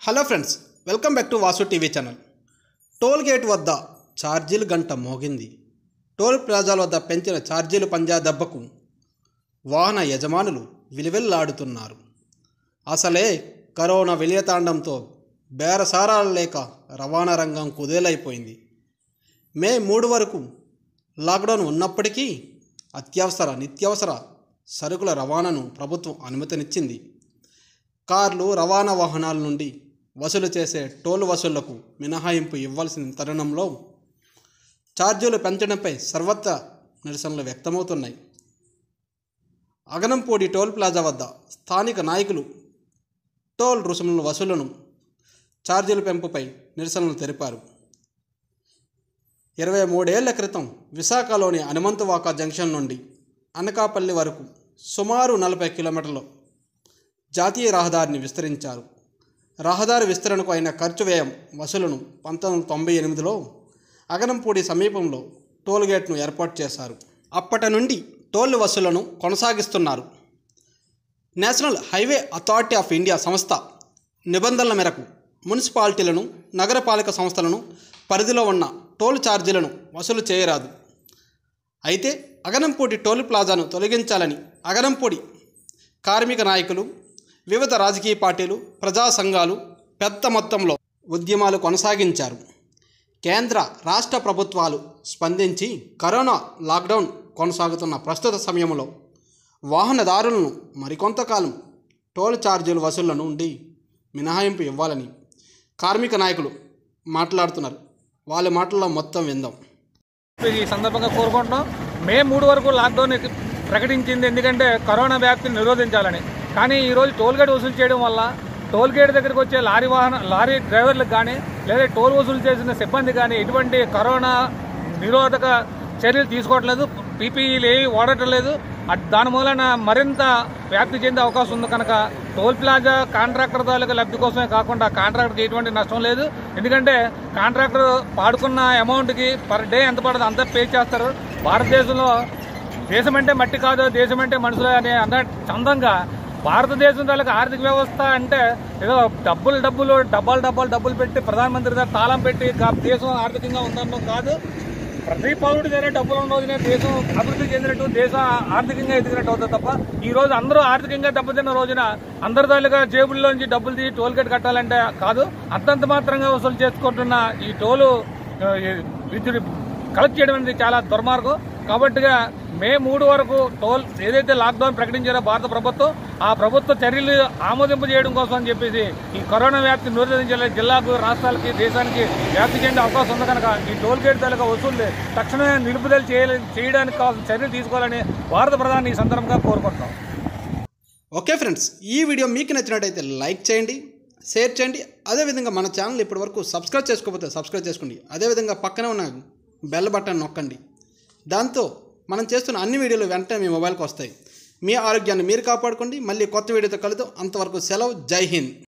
hello friends welcome back to Vasu TV channel toll gate వద్ద ఛార్జీలు గంట మోగింది టోల్ ప్లాజాల వద్ద పెంచిన ఛార్జీలు పంజా దెబ్బకు వాహన యజమానులు విలువెల్లాడుతున్నారు అసలే కరోనా విలయతాండంతో బేరసారాలు లేక రవాణా రంగం కుదేలైపోయింది మే మూడు వరకు లాక్డౌన్ ఉన్నప్పటికీ అత్యవసర నిత్యావసర సరుకుల రవాణాను ప్రభుత్వం అనుమతినిచ్చింది కార్లు రవాణా వాహనాల నుండి వసూలు చేసే టోల్ వసూళ్లకు మినహాయింపు ఇవ్వాల్సిన తరుణంలో ఛార్జీలు పెంచడంపై సర్వత్రా నిరసనలు వ్యక్తమవుతున్నాయి అగనంపూడి టోల్ ప్లాజా వద్ద స్థానిక నాయకులు టోల్ రుసుముల వసూలును ఛార్జీల పెంపుపై నిరసనలు తెలిపారు ఇరవై మూడేళ్ల క్రితం విశాఖలోని హనుమంతవాక జంక్షన్ నుండి అనకాపల్లి వరకు సుమారు నలభై కిలోమీటర్లు జాతీయ రహదారిని విస్తరించారు రహదారి విస్తరణకు అయిన ఖర్చు వ్యయం వసూలును పంతొమ్మిది వందల తొంభై ఎనిమిదిలో అగనంపూడి సమీపంలో టోల్ గేట్ను ఏర్పాటు చేశారు అప్పటి నుండి టోల్ వసూళ్లను కొనసాగిస్తున్నారు national highway authority of India సంస్థ నిబంధనల మేరకు మున్సిపాలిటీలను నగరపాలక సంస్థలను పరిధిలో ఉన్న టోల్ ఛార్జీలను వసూలు చేయరాదు అయితే అగనంపూడి టోల్ ప్లాజాను తొలగించాలని అగనంపూడి కార్మిక నాయకులు వివిధ రాజకీయ పార్టీలు ప్రజా సంఘాలు పెద్ద మొత్తంలో ఉద్యమాలు కొనసాగించారు కేంద్ర రాష్ట్ర ప్రభుత్వాలు స్పందించి కరోనా లాక్డౌన్ కొనసాగుతున్న ప్రస్తుత సమయంలో వాహనదారులను మరికొంతకాలం టోల్ ఛార్జీల వసూళ్ల నుండి మినహాయింపు ఇవ్వాలని కార్మిక నాయకులు మాట్లాడుతున్నారు వాళ్ళ మాటల్లో మొత్తం విందాం ఈ సందర్భంగా కోరుకుంటున్నాం మే మూడు వరకు లాక్డౌన్ ప్రకటించింది ఎందుకంటే కరోనా వ్యాప్తిని నిరోధించాలని కానీ ఈరోజు టోల్ గేట్ వసూలు చేయడం వల్ల టోల్ గేట్ దగ్గరికి వచ్చే లారీ వాహన లారీ డ్రైవర్లకు కానీ లేదా టోల్ వసూలు చేసిన సిబ్బంది కానీ ఎటువంటి కరోనా నిరోధక చర్యలు తీసుకోవట్లేదు పీపీఈలు ఏవి వాడటం లేదు అట్- దాని మూలన మరింత వ్యాప్తి చెందే అవకాశం ఉంది కనుక టోల్ ప్లాజా కాంట్రాక్టర్ తాలూకా లబ్ధి కోసమే కాకుండా కాంట్రాక్టర్కి ఎటువంటి నష్టం లేదు ఎందుకంటే కాంట్రాక్టర్ పాడుకున్న అమౌంట్కి పర్ డే ఎంత పడుతుందో అంత పే చేస్తారు భారతదేశంలో దేశం అంటే మట్టి కాదు దేశం అంటే మనుషులు అనే అన్న చందంగా భారతదేశం తాలూకా ఆర్థిక వ్యవస్థ అంటే ఏదో డబ్బులు డబ్బులు డబ్బాలు డబ్బాలు డబ్బులు పెట్టి ప్రధానమంత్రి గారు తాళం పెట్టి కా- దేశం ఆర్థికంగా ఉందన్నం కాదు ప్రతి పౌరుడి దగ్గర డబ్బులు ఉన్న రోజునే దేశం అభివృద్ధి చెందినట్టు దేశం ఆర్థికంగా ఎదిగినట్టు అవుతుంది తప్ప ఈ రోజు అందరూ ఆర్థికంగా దెబ్బతిన్న రోజున అందరి తాలూకా జేబుల్లోంచి డబ్బులు తీసి టోల్ గేట్ కట్టాలంటే కాదు అంతంత మాత్రంగా వసూలు చేసుకుంటున్న ఈ టోలు ఆ, ఈ విద్యుత్ కలెక్ట్ చేయడం అనేది చాలా దుర్మార్గం కాబట్టిగా మే మూడు వరకు టోల్ ఏదైతే లాక్డౌన్ ప్రకటించారో భారత ప్రభుత్వం ఆ ప్రభుత్వ చర్యలు ఆమోదింపు చేయడం కోసం అని చెప్పేసి ఈ కరోనా వ్యాప్తి నిరోధించాలి జిల్లాకు రాష్ట్రాలకి దేశానికి వ్యాప్తి చెందే అవకాశం ఉంది కనుక ఈ టోల్ గేట్ తాలూకా వసూలు తక్షణమే నిలుపుదల చేయాలి చేయడానికి కావాల్సిన చర్యలు తీసుకోవాలని భారత ప్రధాని ఈ సందర్భంగా కోరుకుంటున్నాం ఓకే ఫ్రెండ్స్ ఈ వీడియో మీకు నచ్చినట్టయితే లైక్ చేయండి షేర్ చేయండి అదేవిధంగా మన ఛానల్ ఇప్పటివరకు సబ్స్క్రైబ్ చేసుకోకపోతే సబ్స్క్రైబ్ చేసుకోండి అదేవిధంగా పక్కనే ఉన్న బెల్ బటన్ నొక్కండి దాంతో మనం చేస్తున్న అన్ని వీడియోలు వెంటనే మీ మొబైల్కి వస్తాయి మీ ఆరోగ్యాన్ని మీరు కాపాడుకోండి మళ్ళీ కొత్త వీడియోతో కలుద్దాం అంతవరకు సెలవు జై హింద్